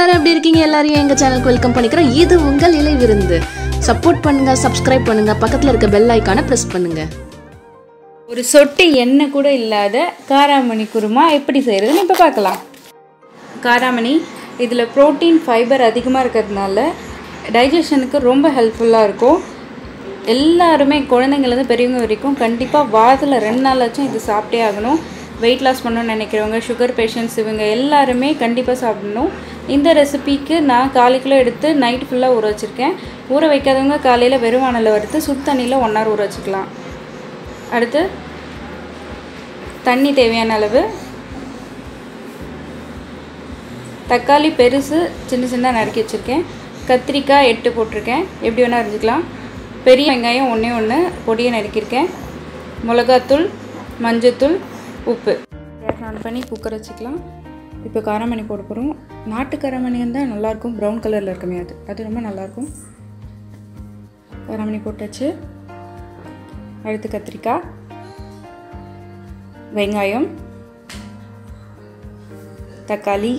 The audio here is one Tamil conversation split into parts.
எல்லாரும் எப்படி இருக்கீங்க எல்லாரையும் எங்க சேனலுக்கு வெல்கம் பண்ணிக்கிறோம் இது உங்கள் இலை விருந்து சப்போர்ட் பண்ணுங்க சப்ஸ்கிரைப் பண்ணுங்க பக்கத்துல இருக்க பெல் ஐக்கானை பிரஸ் பண்ணுங்க ஒரு சொட்டு எண்ணெய் கூட இல்லாத காராமணி குருமா எப்படி செய்கிறதுன்னு இப்போ பார்க்கலாம் காராமணி இதில் புரோட்டீன் ஃபைபர் அதிகமாக இருக்கிறதுனால டைஜஷனுக்கு ரொம்ப ஹெல்ப்ஃபுல்லாக இருக்கும் எல்லாருமே குழந்தைங்கலேருந்து பெரியவங்க வரைக்கும் கண்டிப்பாக வாரத்தில் ரெண்டு நாளாச்சும் இது சாப்பிட்டே ஆகணும் வெயிட் லாஸ் பண்ணணும்னு நினைக்கிறவங்க சுகர் பேஷண்ட்ஸ் இவங்க எல்லாருமே கண்டிப்பாக சாப்பிடணும் இந்த ரெசிபிக்கு நான் கால் கிலோ எடுத்து நைட் ஃபுல்லாக ஊற வச்சுருக்கேன் ஊற வைக்காதவங்க காலையில் வெறும் வானலில் வறுத்து சுடு தண்ணியில் ஒன் ஹவர் ஊற வச்சுக்கலாம் அடுத்து தண்ணி தேவையான அளவு தக்காளி பெருசு சின்ன சின்ன நறுக்கி வச்சுருக்கேன் கத்திரிக்காய் எட்டு போட்டிருக்கேன் எப்படி வேணால் அரிஞ்சிக்கலாம் பெரிய வெங்காயம் ஒன்றே ஒன்று பொடியை நறுக்கியிருக்கேன் மிளகாத்தூள் மஞ்சத்தூள் உப்பு கேஸ் ஆன் பண்ணி குக்கர் வச்சுக்கலாம் இப்போ காரமணி போட போகிறோம் நாட்டு காரமணி இருந்தால் நல்லாயிருக்கும் ப்ரௌன் கலரில் இருக்குமே அது அது ரொம்ப நல்லாயிருக்கும் காரமணி போட்டாச்சு அடுத்து கத்திரிக்காய் வெங்காயம் தக்காளி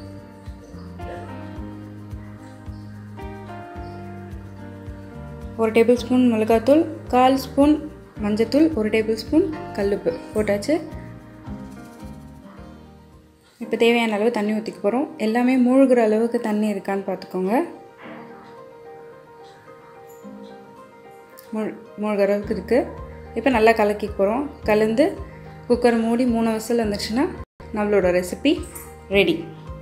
ஒரு டேபிள் ஸ்பூன் மிளகாத்தூள் கால் ஸ்பூன் மஞ்சத்தூள் ஒரு டேபிள் ஸ்பூன் கல்லுப்பு போட்டாச்சு இப்போ தேவையான அளவு தண்ணி ஊற்றிக்க போகிறோம் எல்லாமே மூழ்கிற அளவுக்கு தண்ணி இருக்கான்னு பார்த்துக்கோங்க மூழ் மூழ்கிற அளவுக்கு இருக்குது இப்போ நல்லா கலக்கிக்க போகிறோம் கலந்து குக்கர் மூடி மூணு விசில் வந்துச்சுன்னா நம்மளோட ரெசிபி ரெடி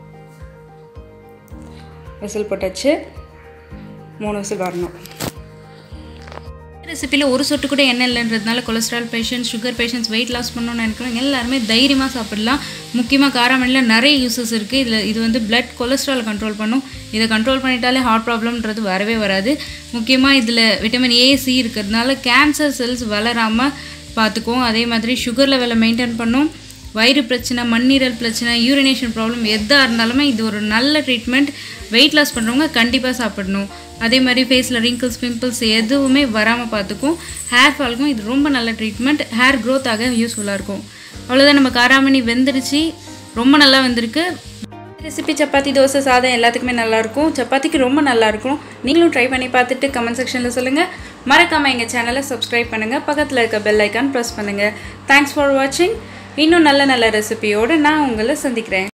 விசில் போட்டாச்சு மூணு விசில் வரணும் ரெசிப்பியில் ஒரு சொட்டு கூட எண்ணெய் இல்லைன்றதுனால cholesterol patients sugar patients weight loss பண்ணணும்னு நினைக்கிறவங்க எல்லாருமே தைரியமாக சாப்பிடலாம் முக்கியமாக காராமணியில் நிறைய யூசஸ் இருக்குது இதில் இது வந்து பிளட் கொலஸ்ட்ரால் கண்ட்ரோல் பண்ணும் இதை கண்ட்ரோல் பண்ணிட்டாலே ஹார்ட் ப்ராப்ளம்ன்றது வரவே வராது முக்கியமாக இதில் விட்டமின் ஏ சி இருக்கிறதுனால கேன்சர் செல்ஸ் வளராமல் பார்த்துக்கும் அதே மாதிரி சுகர் லெவலை மெயின்டைன் பண்ணும் வயிறு பிரச்சனை மண்ணீரல் பிரச்சனை யூரினேஷன் ப்ராப்ளம் எதாக இருந்தாலுமே இது ஒரு நல்ல ட்ரீட்மெண்ட் வெயிட் லாஸ் பண்ணுறவங்க கண்டிப்பாக சாப்பிடணும் அதே மாதிரி ஃபேஸில் ரிங்கிள்ஸ் பிம்பிள்ஸ் எதுவுமே வராமல் பார்த்துக்கும் ஹேர் ஃபால்க்கும் இது ரொம்ப நல்ல ட்ரீட்மெண்ட் ஹேர் க்ரோத் ஆக யூஸ்ஃபுல்லாக இருக்கும் அவ்வளோதான் நம்ம காராமணி வெந்துருச்சு ரொம்ப நல்லா வந்திருக்கு ரெசிபி சப்பாத்தி தோசை சாதம் எல்லாத்துக்குமே நல்லாயிருக்கும் சப்பாத்திக்கு ரொம்ப நல்லாயிருக்கும் நீங்களும் ட்ரை பண்ணி பார்த்துட்டு கமெண்ட் செக்ஷனில் சொல்லுங்கள் மறக்காமல் எங்கள் சேனலை சப்ஸ்கிரைப் பண்ணுங்கள் பக்கத்தில் இருக்க பெல் ஐக்கான் ப்ரெஸ் பண்ணுங்கள் தேங்க்ஸ் ஃபார் வாட்சிங் இன்னும் நல்ல நல்ல ரெசிபியோடு நான் உங்களை சந்திக்கிறேன்